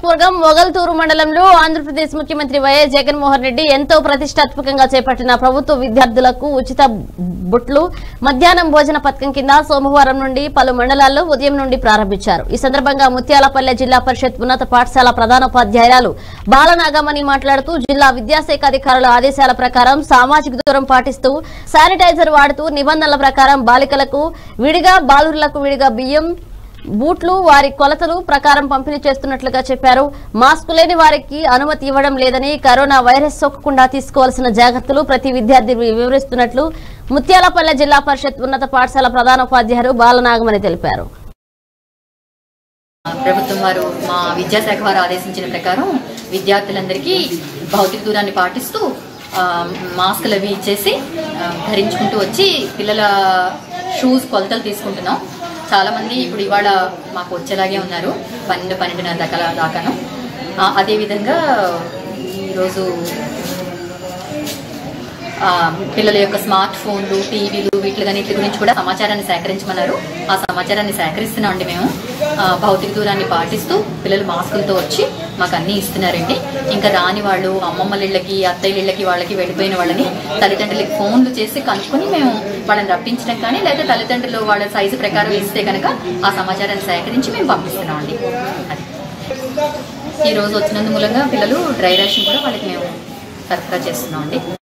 నియోజకవర్గం మొగల్తూరు మండలంలో ఆంధ్రప్రదేశ్ ముఖ్యమంత్రి వైఎస్ జగన్మోహన్ రెడ్డి ఎంతో ప్రతిష్టాత్మకంగా చేపట్టిన ప్రభుత్వ విద్యార్థులకు ఉచిత బుట్లు మధ్యాహ్నం భోజన పథకం కింద సోమవారం నుండి పలు మండలాల్లో ఉదయం నుండి ప్రారంభించారు ఈ సందర్భంగా ముత్యాలపల్లె జిల్లా పరిషత్ ఉన్నత పాఠశాల ప్రధానోపాధ్యాయురాలు బాలనాగమణి మాట్లాడుతూ జిల్లా విద్యాశాఖ అధికారుల ఆదేశాల ప్రకారం సామాజిక దూరం పాటిస్తూ శానిటైజర్ వాడుతూ నిబంధనల ప్రకారం బాలికలకు విడిగా బాలురులకు విడిగా బియ్యం బూట్లు వారి కొలతలు ప్రకారం పంపిణీ చేస్తున్నట్లుగా చెప్పారు మాస్క్ లేని వారికి అనుమతి ఇవ్వడం లేదని కరోనా వైరస్ సోకకుండా తీసుకోవాల్సిన జాగ్రత్తలు ప్రతి విద్యార్థి వివరిస్తున్నట్లు ముత్యాలపల్లె జిల్లా పరిషత్ ఉన్నత పాఠశాల ప్రధానోపాధ్యాయులు బాలనాగమని తెలిపారు ప్రభుత్వం వారు మా విద్యాశాఖ వారు ఆదేశించిన ప్రకారం విద్యార్థులందరికీ భౌతిక దూరాన్ని పాటిస్తూ ఆ, మాస్కులు అవి ఇచ్చేసి ఆ, ధరించుకుంటూ వచ్చి పిల్లల షూస్ కొలతలు తీసుకుంటున్నాం చాలా మంది ఇప్పుడు ఇవాళ మాకు వచ్చేలాగే ఉన్నారు పన్నెండు పన్నెండున్నర దాకా దాకాను ఆ, అదేవిధంగా ఈరోజు ఆ, పిల్లల యొక్క స్మార్ట్ ఫోన్లు టీవీలు వీటి గురించి కూడా సమాచారాన్ని సేకరించమన్నారు ఆ సమాచారాన్ని సేకరిస్తున్నామండి మేము ఆ, భౌతిక దూరాన్ని పాటిస్తూ పిల్లలు మాస్కులతో వచ్చి మాకు అన్ని ఇస్తున్నారండి ఇంకా రాని వాళ్ళు అమ్మమ్మల ఇళ్ళకి అత్తయ్య ఇళ్ళకి వాళ్ళకి వెళ్ళిపోయిన వాళ్ళని తల్లిదండ్రులకి ఫోన్లు చేసి కనుక్కొని మేము వాళ్ళని రప్పించడం కానీ లేదా తల్లిదండ్రులు వాళ్ళ సైజు ప్రకారం ఇస్తే కనుక ఆ సమాచారాన్ని సేకరించి మేము పంపిస్తున్నామండి అది ఈ రోజు వచ్చినందు మూలంగా పిల్లలు డ్రై రేషన్ కూడా వాళ్ళకి మేము సరఫరా చేస్తున్నామండి